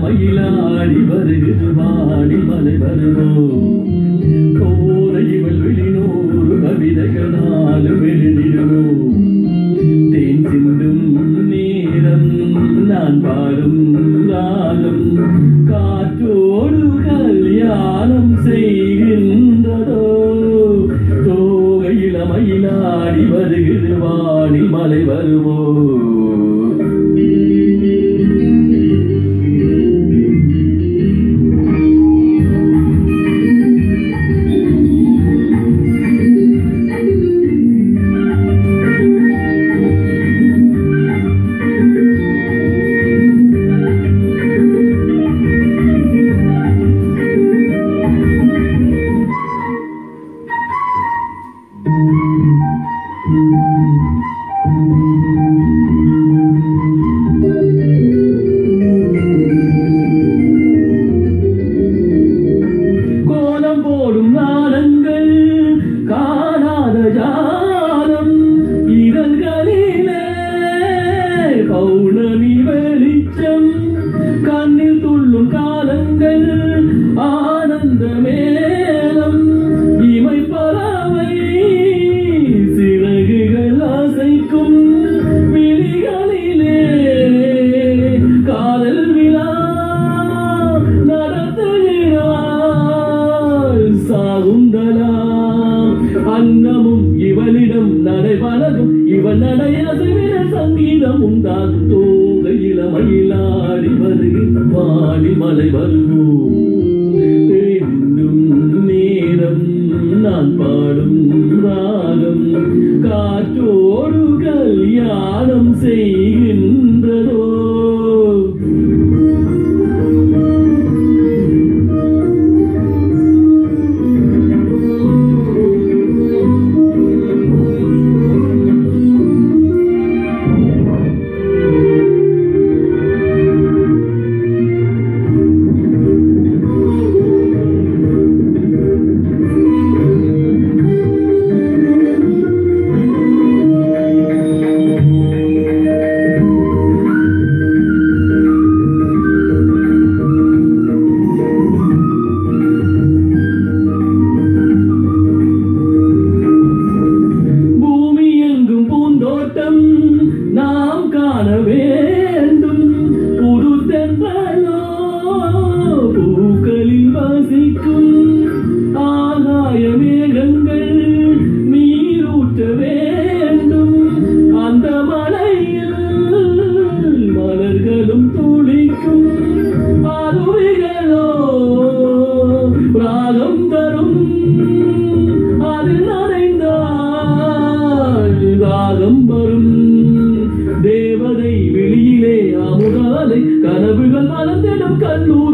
மயிலாடி வருகிறது வாடி மலை வருவோம் கோரை இவள் வெளிநூறு கவிதைகள் நாலு வெளியிடுவோம் தேன் சிந்தும் நேரம் நான் பாடும் ராகம் காற்றோடு கல்யாணம் செய்கின்றதோ தோகையில மயிலாடி வருகிறது வானில் மலை வருவோ கோலம் போடும் நாடங்கள் காணாத ஜாலம் இதழ்களிலே பௌர்ணமி வெளிச்சம் கண்ணில் துள்ளும் காலங்கள் ஆனந்த மேலம் இமை பறவை சிறகுகள் அசைக்கும் விழிகளிலே காதல் விழா நடத்துகிறாள் சாகுந்தலா அன்னமும் இவளிடம் நடைபழகும் இவள் நடையசுவின சங்கீதம் உண்டாகும் தோகையில மயிலாடி வருகின்ற வாடி மலை வருவோம் தெரிந்தும் நேரம் நான் பாடும் ராகம் காற்றோடு கல்யாணம் செய்கின்றதோ பூமி எங்கும் பூந்தோட்டம் நாம் காண வேண்டும் புது தென்றலோ பூக்களில் வசிக்கும் ஆகாய மேகங்கள் நீரூற்ற வேண்டும் அந்த மலையில் மலர்களும் துளிக்கும் அருவிகளோ ராகம் தரும் அதில் நனைந்தால் ராகம் வரும் தேவதை வெளியிலே அமுதாலை கனவுகள் மலர்ந்திடும் கல்லூர்